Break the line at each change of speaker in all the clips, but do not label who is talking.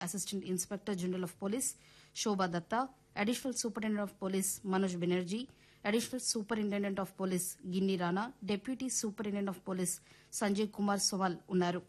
assistant inspector general of police Shobha Datta additional superintendent of police Manoj Banerjee additional superintendent of police Ginni Rana deputy superintendent of police Sanjay Kumar Somal ఉన్నారు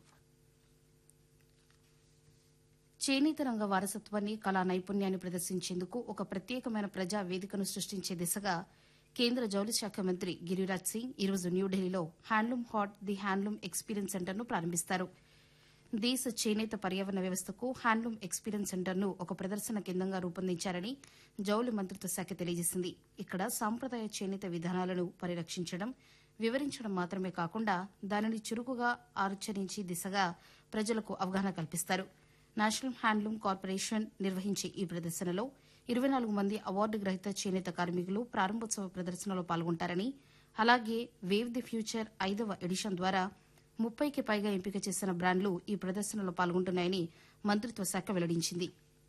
చేనేత రంగ వారసత్వాన్ని కళా నైపుణ్యాన్ని ప్రదర్శించేందుకు ఒక ప్రత్యేకమైన ప్రజా వేదికను సృష్టించే దిశగా కేంద్ర జౌళి శాఖ మంత్రి గిరిరాజ్ సింగ్ ఈరోజు న్యూఢిల్లీలో handloom Haat the handloom experience సెంటర్ను ప్రారంభిస్తారు దేశ చేనేత పర్యావరణ వ్యవస్థకు హ్యాండ్లూమ్ ఎక్స్పీరియన్స్ సెంటర్ను ఒక ప్రదర్శన కేంద్రంగా రూపొందించారని జౌళి మంత్రిత్వ శాఖ తెలియజేసింది ఇక్కడ సాంప్రదాయ చేనేత విధానాలను పరిరక్షించడం వివరించడం మాత్రమే కాకుండా దానిని చురుకుగా ఆచరించి దిశగా ప్రజలకు అవగాహన కల్పిస్తారు నేషనల్ హ్యాండ్లూమ్ కార్పొరేషన్ నిర్వహించే ఈ ప్రదర్శనలో ఇరవై నాలుగు మంది అవార్డు గ్రహీత చేనేత కార్మికులు ప్రారంభోత్సవ ప్రదర్శనలో పాల్గొంటారని అలాగే వేవ్ ది ఫ్యూచర్ ఐదవ ఎడిషన్ ద్వారా ముప్పైకి పైగా ఎంపిక చేసిన బ్రాండ్లు ఈ ప్రదర్శనలో పాల్గొంటున్నాయని మంత్రిత్వ శాఖ వెల్లడించింది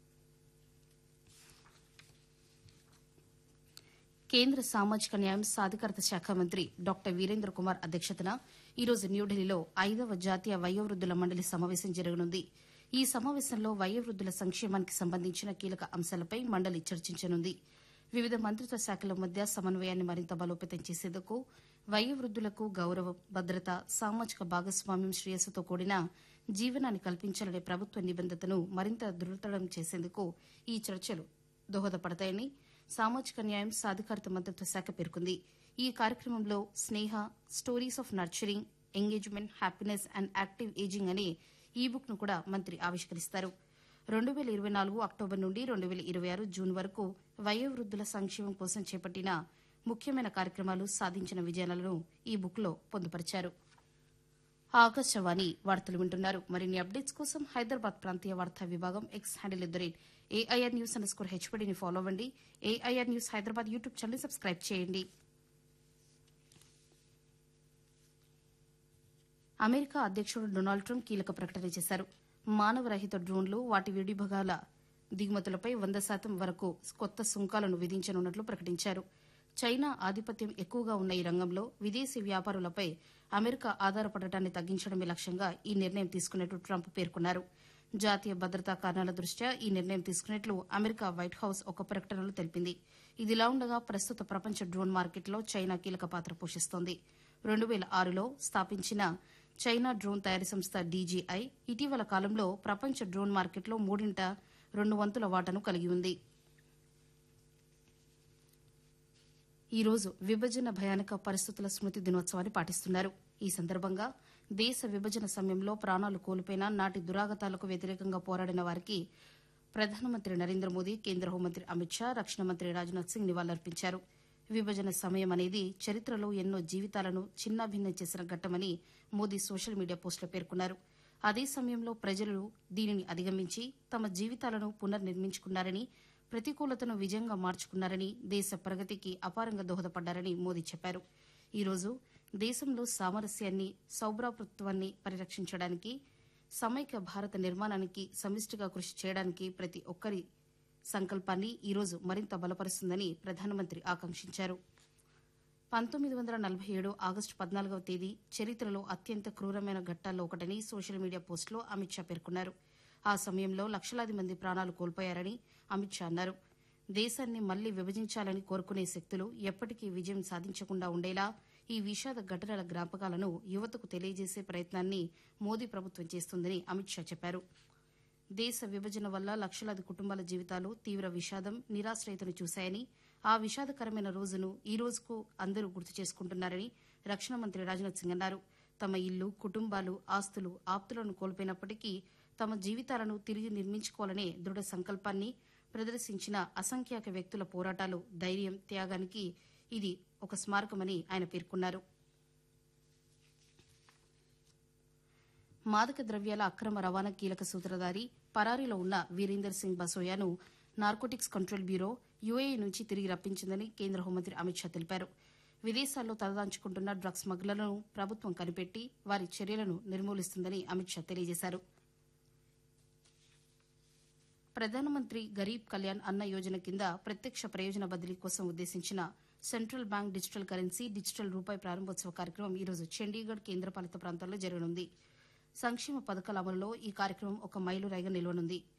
కేంద్ర సామాజిక న్యాయం సాధికారత శాఖ మంత్రి డాక్టర్ వీరేంద్ర కుమార్ అధ్యక్షతన ఈరోజు న్యూఢిల్లీలో ఐదవ జాతీయ వయోవృద్దుల మండలి సమావేశం జరగనుంది ఈ సమావేశంలో వయోవృద్దుల సంక్షేమానికి సంబంధించిన కీలక అంశాలపై మండలి చర్చించనుంది వివిధ మంత్రిత్వ శాఖల మధ్య సమన్వయాన్ని మరింత బలోపేతం చేసేందుకు వయోవృద్దులకు గౌరవం భద్రత సామాజిక భాగస్వామ్యం శ్రేయస్సుతో కూడిన జీవనాన్ని కల్పించాలనే ప్రభుత్వ నిబంధతను మరింత దృఢతరం చేసేందుకు ఈ చర్చలు దోహదపడతాయని సామాజిక న్యాయం సాధికారత మంత్రిత్వ శాఖ పేర్కొంది ఈ కార్యక్రమంలో Sneha stories of nurturing engagement happiness and active ageing అనే ఈ బుక్ ను కూడా మంత్రి ఆవిష్కరిస్తారు రెండు వేల ఇరవై నాలుగు అక్టోబర్ నుండి రెండు వేల ఇరవై ఆరు జూన్ వరకు వయోవృద్దుల సంక్షేమం కోసం చేపట్టిన ముఖ్యమైన కార్యక్రమాలు సాధించిన విజయాలను ఈ బుక్ లో పొందుపరిచారు ఆకాశవాణి వార్తలు వింటున్నారు మరిన్ని అప్డేట్స్ కోసం హైదరాబాద్ ప్రాంతీయ వార్తా విభాగం X handle at the rate AIR news underscore హెచ్పీడీని ఫాలో అవ్వండి AIR news Hyderabad YouTube channel subscribe చేయండి అమెరికా అధ్యక్షుడు డొనాల్డ్ ట్రంప్ కీలక ప్రకటన చేశారు మానవరహిత డ్రోన్లు వాటి విడిభాగాల దిగుమతులపై వంద శాతం వరకు కొత్త సుంకాలను విధించనున్నట్లు ప్రకటించారు చైనా ఆధిపత్యం ఎక్కువగా ఉన్న ఈ రంగంలో విదేశీ వ్యాపారులపై అమెరికా ఆధారపడటాన్ని తగ్గించడమే లక్ష్యంగా ఈ నిర్ణయం తీసుకున్నట్లు ట్రంప్ పేర్కొన్నారు జాతీయ భద్రతా కారణాల దృష్ట్యా ఈ నిర్ణయం తీసుకున్నట్లు అమెరికా వైట్ హౌస్ ఒక ప్రకటనలో తెలిపింది ఇదిలా ఉండగా ప్రస్తుత ప్రపంచ డ్రోన్ మార్కెట్లో చైనా కీలక పాత్ర పోషిస్తోంది రెండు వేల ఆరులో స్థాపించిన చైనా డ్రోన్ తయారీ సంస్థ డీజీఐ ఇటీవల కాలంలో ప్రపంచ డ్రోన్ మార్కెట్లో మూడింట రెండు వంతుల వాటాను కలిగి ఉంది ఈ రోజు విభజన భయానక పరిస్థితుల స్మృతి దినోత్సవాన్ని పాటిస్తున్నారు ఈ సందర్భంగా దేశ విభజన సమయంలో ప్రాణాలు కోల్పోయిన నాటి దురాగతాలకు వ్యతిరేకంగా పోరాడిన వారికి ప్రధానమంత్రి నరేంద్ర మోదీ కేంద్ర హోంమంత్రి అమిత్ షా రక్షణ మంత్రి రాజ్నాథ్ సింగ్ నివాళులర్పించారు విభజన సమయం అనేది చరిత్రలో ఎన్నో జీవితాలను చిన్నాభిన్నం చేసిన ఘట్టమని మోదీ సోషల్ మీడియా పోస్టులో పేర్కొన్నారు అదే సమయంలో ప్రజలు దీనిని అధిగమించి తమ జీవితాలను పునర్నిర్మించుకున్నారని ప్రతికూలతను విజయంగా మార్చుకున్నారని దేశ ప్రగతికి అపారంగా దోహదపడ్డారని మోదీ చెప్పారు ఈరోజు దేశంలో సామరస్యాన్ని సౌభ్రాతృత్వాన్ని పరిరక్షించడానికి సమైక్య భారత నిర్మాణానికి సమిష్టిగా కృషి చేయడానికి ప్రతి ఒక్కరి సంకల్పాన్ని ఈరోజు మరింత బలపరుస్తుందని ప్రధానమంత్రి ఆకాంక్షించారు పంతొమ్మిది వందల నలభై ఏడు ఆగస్టు పద్నాలుగవ తేదీ చరిత్రలో అత్యంత క్రూరమైన ఘట్టాల్లో ఒకటని సోషల్ మీడియా పోస్టులో అమిత్ షా పేర్కొన్నారు ఆ సమయంలో లక్షలాది మంది ప్రాణాలు కోల్పోయారని అమిత్ షా అన్నారు దేశాన్ని మళ్లీ విభజించాలని కోరుకునే శక్తులు ఎప్పటికీ విజయం సాధించకుండా ఉండేలా ఈ విషాద ఘటనల జ్ఞాపకాలను యువతకు తెలియజేసే ప్రయత్నాన్ని మోదీ ప్రభుత్వం చేస్తుందని అమిత్ షా చెప్పారు దేశ విభజన వల్ల లక్షలాది కుటుంబాల జీవితాలు తీవ్ర విషాదం నిరాశ్రయతను చూశాయని ఆ విషాదకరమైన రోజును ఈ రోజుకు అందరూ గుర్తు చేసుకుంటున్నారని రక్షణ మంత్రి రాజ్నాథ్ సింగ్ అన్నారు తమ ఇల్లు కుటుంబాలు ఆస్తులు ఆప్తులను కోల్పోయినప్పటికీ తమ జీవితాలను తిరిగి నిర్మించుకోవాలనే దృఢ సంకల్పాన్ని ప్రదర్శించిన అసంఖ్యాక వ్యక్తుల పోరాటాలు ధైర్యం త్యాగానికి ఇది ఒక స్మారకమని ఆయన పేర్కొన్నారు మాదక ద్రవ్యాల అక్రమ రవాణా కీలక సూత్రధారి పరారీలో ఉన్న వీరేందర్ సింగ్ బసోయాను నార్కోటిక్స్ కంట్రోల్ బ్యూరో యుఏఈ నుంచి తిరిగి రప్పించిందని కేంద్ర హోంమంత్రి అమిత్ షా తెలిపారు విదేశాల్లో తలదాంచుకుంటున్న డ్రగ్స్ స్మగ్లర్లను ప్రభుత్వం కనిపెట్టి వారి చర్యలను నిర్మూలిస్తుందని అమిత్ షా తెలియజేశారు ప్రధానమంత్రి గరీబ్ కళ్యాణ్ అన్న యోజన కింద ప్రత్యక్ష ప్రయోజన బదిలీ కోసం ఉద్దేశించిన central bank digital currency digital రూపాయి ప్రారంభోత్సవ కార్యక్రమం ఈరోజు చండీగఢ్ కేంద్రపాలిత ప్రాంతాల్లో జరగనుంది సంక్షేమ పథకాల అమలులో ఈ కార్యక్రమం ఒక మైలురాయిగా నిలవనుంది